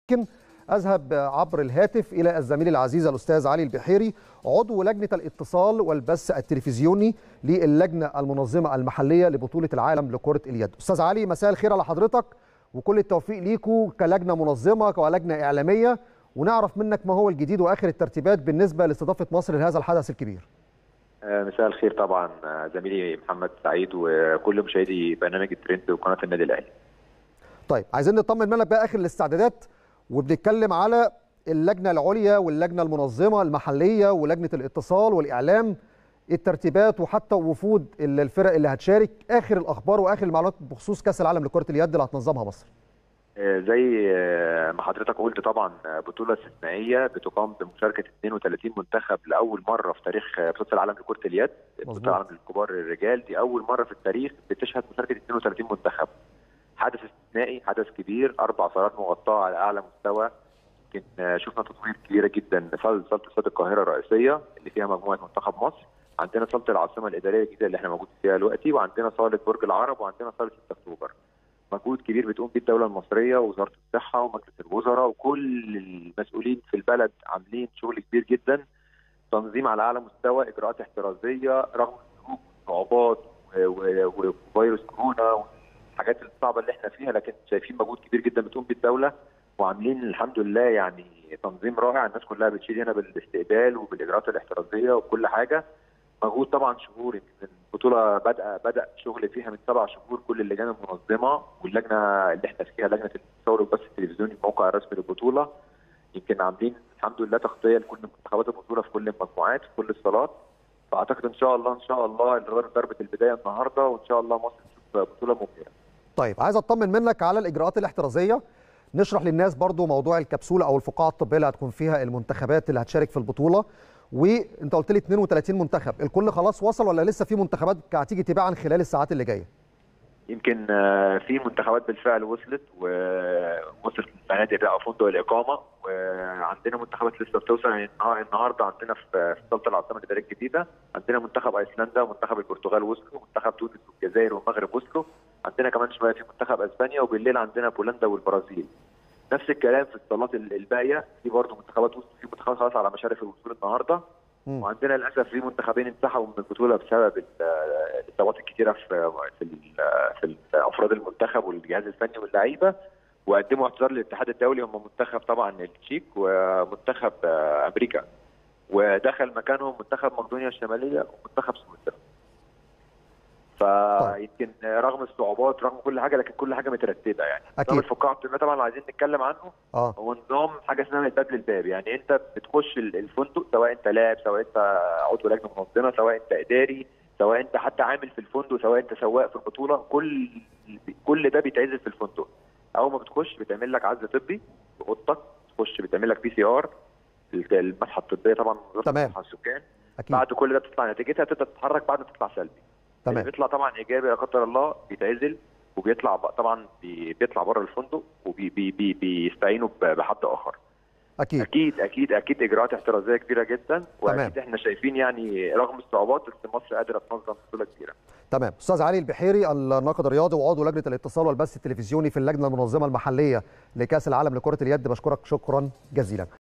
لكن اذهب عبر الهاتف الى الزميل العزيز الاستاذ علي البحيري عضو لجنه الاتصال والبث التلفزيوني للجنه المنظمه المحليه لبطوله العالم لكره اليد. استاذ علي مساء الخير على حضرتك وكل التوفيق ليكوا كلجنه منظمه ولجنه اعلاميه ونعرف منك ما هو الجديد واخر الترتيبات بالنسبه لاستضافه مصر لهذا الحدث الكبير. مساء الخير طبعا زميلي محمد سعيد وكل مشاهدي برنامج الترند وقناه النادي الاهلي. طيب عايزين نطمن منك بقى اخر الاستعدادات وبنتكلم على اللجنه العليا واللجنه المنظمه المحليه ولجنه الاتصال والاعلام الترتيبات وحتى وفود الفرق اللي هتشارك اخر الاخبار واخر المعلومات بخصوص كاس العالم لكره اليد اللي هتنظمها مصر. زي ما حضرتك قلت طبعا بطوله استثنائيه بتقام بمشاركه 32 منتخب لاول مره في تاريخ بطوله العالم لكره اليد بطوله العالم للكبار الرجال دي اول مره في التاريخ بتشهد مشاركه 32 منتخب حدث استثنائي حدث كبير اربع صالات مغطاه على اعلى مستوى يمكن شفنا تطوير كبيره جدا صاله استاد القاهره الرئيسيه اللي فيها مجموعه منتخب مصر عندنا صاله العاصمه الاداريه الجديده اللي احنا موجود فيها دلوقتي وعندنا صاله برج العرب وعندنا صاله 6 اكتوبر مجهود كبير بتقوم به الدوله المصريه ووزاره الصحه ومجلس الوزراء وكل المسؤولين في البلد عاملين شغل كبير جدا تنظيم على اعلى مستوى اجراءات احترازيه رغم الظروف والصعوبات وفيروس كورونا الحاجات الصعبه اللي احنا فيها لكن شايفين مجهود كبير جدا بتقوم به الدوله وعاملين الحمد لله يعني تنظيم رائع الناس كلها بتشيل هنا بالاستقبال وبالاجراءات الاحترازيه وكل حاجه مجهود طبعا شهور يمكن البطوله بدا بدا شغل فيها من سبع شهور كل اللجان المنظمه واللجنه اللي احنا فيها لجنه الاتصال والبث التلفزيوني الموقع الرسمي للبطوله يمكن عاملين الحمد لله تغطيه لكل منتخبات البطوله في كل المجموعات في كل الصالات فاعتقد ان شاء الله ان شاء الله ضربه البدايه النهارده وان شاء الله مصر تشوف بطوله مبهره. طيب عايز اطمن منك على الاجراءات الاحترازيه نشرح للناس برضو موضوع الكبسوله او الفقاعه الطبيه اللي هتكون فيها المنتخبات اللي هتشارك في البطوله وانت قلت لي 32 منتخب الكل خلاص وصل ولا لسه في منتخبات هتيجي تباعا خلال الساعات اللي جايه يمكن في منتخبات بالفعل وصلت ووصلت الفنادق بقى فندق الاقامه وعندنا منتخبات لسه بتوصل يعني النهارده عندنا في صاله العاصمه الاداريه الجديده عندنا منتخب ايسلندا ومنتخب البرتغال وصلوا منتخب تونس والجزائر والمغرب وصلوا عندنا كمان شويه في منتخب اسبانيا وبالليل عندنا بولندا والبرازيل نفس الكلام في الصالات الباقيه في برضه منتخبات وصلت في منتخبات خلاص على مشارف الوصول النهارده م. وعندنا للاسف في منتخبين انسحبوا من البطوله بسبب الاصابات الكثيره في في في افراد المنتخب والجهاز الفني واللعيبه وقدموا اعتذار للاتحاد الدولي هم منتخب طبعا التشيك ومنتخب امريكا ودخل مكانهم منتخب مقدونيا الشماليه ومنتخب سويسرا فيمكن رغم الصعوبات رغم كل حاجه لكن كل حاجه مترتبه يعني اكيد الفقاعه الطبيه طبعا عايزين نتكلم عنه اه هو نظام حاجه اسمها من الباب للباب يعني انت بتخش الفندق سواء انت لاعب سواء انت عضو لجنه منظمه سواء انت اداري سواء انت حتى عامل في الفندق سواء انت سواق في البطوله كل كل ده بيتعزل في الفندق اول ما بتخش بتعمل لك عزل طبي في اوضتك تخش بتعمل لك بي سي ار المسحه الطبيه طبعا تمام السكان أكيد. بعد كل ده بتطلع نتيجتها تبدا تتحرك بعد ما تطلع سلبي تمام اللي بيطلع طبعا ايجابي لا قدر الله بيتعزل وبيطلع طبعا بيطلع بره الفندق وبيستعينوا بحد اخر اكيد اكيد اكيد اكيد اجراءات احترازيه كبيره جدا واكيد تمام. احنا شايفين يعني رغم الصعوبات بس مصر قادره تنظم بطوله كبيره تمام استاذ علي البحيري الناقد الرياضي وعضو لجنه الاتصال والبث التلفزيوني في اللجنه المنظمه المحليه لكاس العالم لكره اليد بشكرك شكرا جزيلا